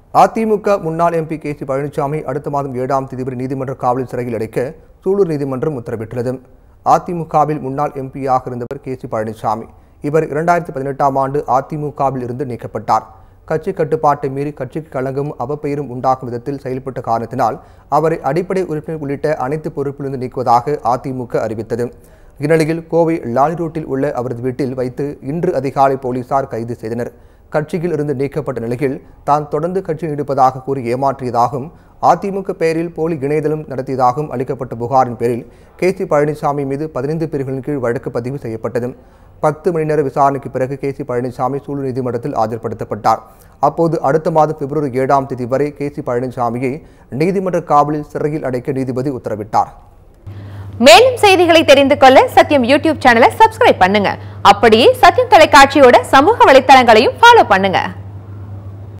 அதிமுக முன்னாள் MP K C Palaniswami அடுத்த மாதம் ஏழாம் தேதி வரை நீதிமன்ற காவலில் சிறையில் அடைக்க சூலூர் நீதிமன்றம் உத்தரவிட்டுள்ளது அதிமுகவில் முன்னாள் எம்பியாக இருந்தவர் கே சி பழனிசாமி இவர் இரண்டாயிரத்தி பதினெட்டாம் ஆண்டு அதிமுகவில் இருந்து நீக்கப்பட்டார் கட்சி கட்டுப்பாட்டை மீறி கட்சிக்கு களங்கும் அவப்பெயரும் உண்டாக்கும் விதத்தில் செயல்பட்ட காரணத்தினால் அவரை அடிப்படை உறுப்பினர் உள்ளிட்ட அனைத்து பொறுப்பிலிருந்து நீக்குவதாக அதிமுக அறிவித்தது இந்நிலையில் கோவை லாரி ரோட்டில் உள்ள அவரது வீட்டில் வைத்து இன்று அதிகாலை போலீசார் கைது செய்தனர் கட்சியில் இருந்து நீக்கப்பட்ட நிலையில் தான் தொடர்ந்து கட்சியில் நீடிப்பதாக கூறி ஏமாற்றியதாகவும் அதிமுக பெயரில் போலி இணையதளம் நடத்தியதாகவும் அளிக்கப்பட்ட புகாரின் பேரில் கே சி பழனிசாமி மீது பதினைந்து பிரிவுகளின் கீழ் வழக்கு பதிவு செய்யப்பட்டது பத்து மணி நேர விசாரணைக்கு பிறகு கே சி பழனிசாமி சூலூர் நீதிமன்றத்தில் ஆஜர்படுத்தப்பட்டார் அப்போது அடுத்த மாதம் பிப்ரவரி ஏழாம் தேதி வரை கே சி பழனிசாமியை நீதிமன்ற காவலில் சிறையில் அடைக்க நீதிபதி உத்தரவிட்டார் மேலும் செய்திகளை தெரிந்து கொள்ள சத்யம் யூடியூப் சேனலை சப்ஸ்கிரைப் பண்ணுங்க அப்படியே சத்யம் தொலைக்காட்சியோட சமூக வலைத்தளங்களையும் ஃபாலோ பண்ணுங்க